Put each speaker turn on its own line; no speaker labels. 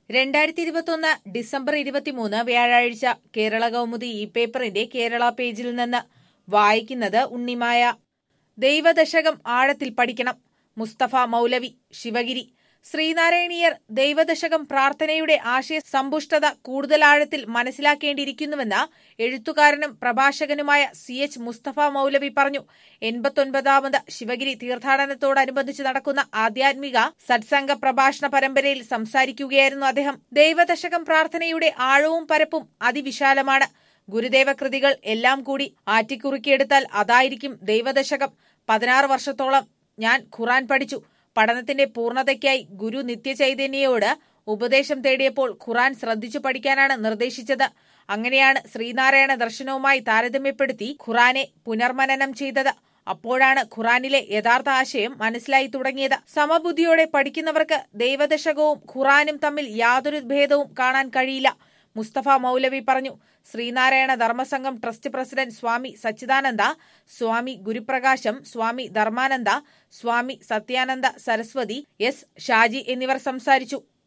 രണ്ടായിരത്തി ഇരുപത്തൊന്ന് ഡിസംബർ ഇരുപത്തിമൂന്ന് വ്യാഴാഴ്ച കേരള കൗമുദി ഈ പേപ്പറിന്റെ കേരള പേജിൽ നിന്ന് വായിക്കുന്നത് ഉണ്ണിമായ ദൈവദശകം ആഴത്തിൽ പഠിക്കണം മുസ്തഫ മൗലവി ശിവഗിരി ശ്രീനാരായണീയർ ദൈവദശകം പ്രാർത്ഥനയുടെ ആശയ സമ്പുഷ്ടത കൂടുതൽ ആഴത്തിൽ മനസ്സിലാക്കേണ്ടിയിരിക്കുന്നുവെന്ന് എഴുത്തുകാരനും പ്രഭാഷകനുമായ സി എച്ച് മുസ്തഫ മൗലവി പറഞ്ഞു എൺപത്തൊൻപതാമത് ശിവഗിരി തീർത്ഥാടനത്തോടനുബന്ധിച്ച് നടക്കുന്ന ആധ്യാത്മിക സത്സംഗ പ്രഭാഷണ പരമ്പരയിൽ സംസാരിക്കുകയായിരുന്നു അദ്ദേഹം ദൈവദശകം പ്രാർത്ഥനയുടെ ആഴവും പരപ്പും അതിവിശാലമാണ് ഗുരുദേവ കൃതികൾ എല്ലാം കൂടി ആറ്റിക്കുറുക്കിയെടുത്താൽ അതായിരിക്കും ദൈവദശകം പതിനാറ് വർഷത്തോളം ഞാൻ ഖുറാൻ പഠിച്ചു പഠനത്തിന്റെ പൂർണ്ണതയ്ക്കായി ഗുരു നിത്യചൈതന്യയോട് ഉപദേശം തേടിയപ്പോൾ ഖുറാൻ ശ്രദ്ധിച്ചു പഠിക്കാനാണ് നിർദ്ദേശിച്ചത് അങ്ങനെയാണ് ശ്രീനാരായണ ദർശനവുമായി താരതമ്യപ്പെടുത്തി ഖുറാനെ പുനർമനനം ചെയ്തത് അപ്പോഴാണ് ഖുറാനിലെ യഥാർത്ഥ ആശയം മനസ്സിലായി തുടങ്ങിയത് സമബുദ്ധിയോടെ പഠിക്കുന്നവർക്ക് ദൈവദശകവും ഖുറാനും തമ്മിൽ യാതൊരു ഭേദവും കാണാൻ കഴിയില്ല മുസ്തഫ മൗലവി പറഞ്ഞു Sreenarayana Dharmasangham trust president Swami Sachidananda Swami Guruprakasham Swami Dharmananda Swami Satyananda Saraswati S Shaji എന്നിവർ സംസാരിച്ചു